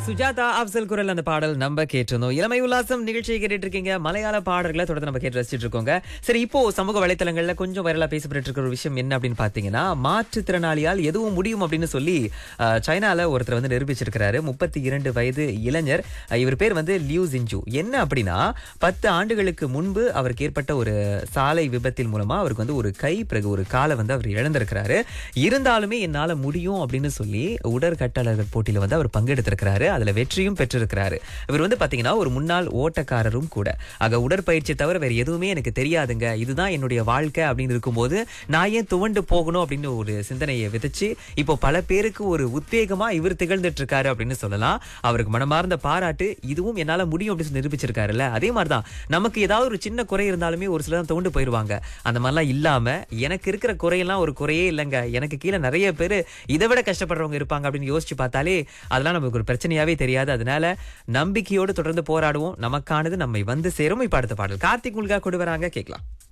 சுஜாதா அப்சல் குரல் அந்த பாடல் நம்ம கேட்டிருந்தோம் இளமை உல்லாசம் நிகழ்ச்சியை கேட்டுட்டு இருக்கீங்க மலையாள பாடல்களை தொடர்ந்து நம்ம கேட்டு ரசிச்சிட்டு இருக்கோங்க சரி இப்போ சமூக வலைத்தளங்கள்ல கொஞ்சம் வைரலா பேசப்பட்டு இருக்கிற ஒரு விஷயம் என்ன அப்படின்னு பாத்தீங்கன்னா மாற்றுத்திறனாளியால் எதுவும் முடியும் அப்படின்னு சொல்லி அஹ், சைனால ஒருத்தர் வந்து நிரூபிச்சிருக்கிறாரு முப்பத்தி இரண்டு வயது இளைஞர் அஹ், இவர் பேர் வந்து லியூ ஜின்ஜு என்ன அப்படின்னா பத்து ஆண்டுகளுக்கு முன்பு அவருக்கு ஏற்பட்ட ஒரு சாலை விபத்தின் மூலமா அவருக்கு வந்து ஒரு கை பிறகு ஒரு காலை வந்து அவர் இழந்திருக்கிறாரு இருந்தாலுமே என்னால முடியும் அப்படின்னு சொல்லி உடற்கட்டளர் போட்டியில வந்து அவர் பங்கெடுத்திருக்கிறாரு அதுல வெற்றியும் பெற்றிருக்கிறாரு இவர் வந்து பாத்தீங்கன்னா ஒரு முன்னாள் ஓட்டக்காரரும் கூட ஆக உடற்பயிற்சி தவிர வேற எதுவுமே எனக்கு தெரியாதுங்க இதுதான் என்னுடைய வாழ்க்கை அப்படின்னு இருக்கும்போது நான் ஏன் துவண்டு போகணும் அப்படின்னு ஒரு சிந்தனையை விதைச்சு இப்போ பல பேருக்கு ஒரு உத்வேகமா இவர் திகழ்ந்துட்டு இருக்காரு அப்படின்னு சொல்லலாம் அவருக்கு மனமார்ந்த பாராட்டு இதுவும் என்னால முடியும் அப்படின்னு சொல்லி நிரூபிச்சிருக்காருல்ல அதே மாதிரிதான் நமக்கு ஏதாவது ஒரு சின்ன குறை இருந்தாலுமே ஒரு சிலர் துவண்டு போயிருவாங்க அந்த மாதிரிலாம் இல்லாம எனக்கு இருக்கிற குறையெல்லாம் ஒரு குறையே இல்லைங்க எனக்கு கீழே நிறைய பேர் இதை விட கஷ்டப்படுறவங்க இருப்பாங்க அப்படின்னு யோசிச்சு பார்த்தாலே அதெல்லாம் நமக்கு ஒரு பிரச்சனையாவே தெரியாது அதனால நம்பிக்கையோடு தொடர்ந்து போராடுவோம் நமக்கானது நம்மை வந்து சேரும் இப்ப அடுத்த பாடல் கார்த்திக் முல்கா கொண்டு வராங்க கேட்கலாம்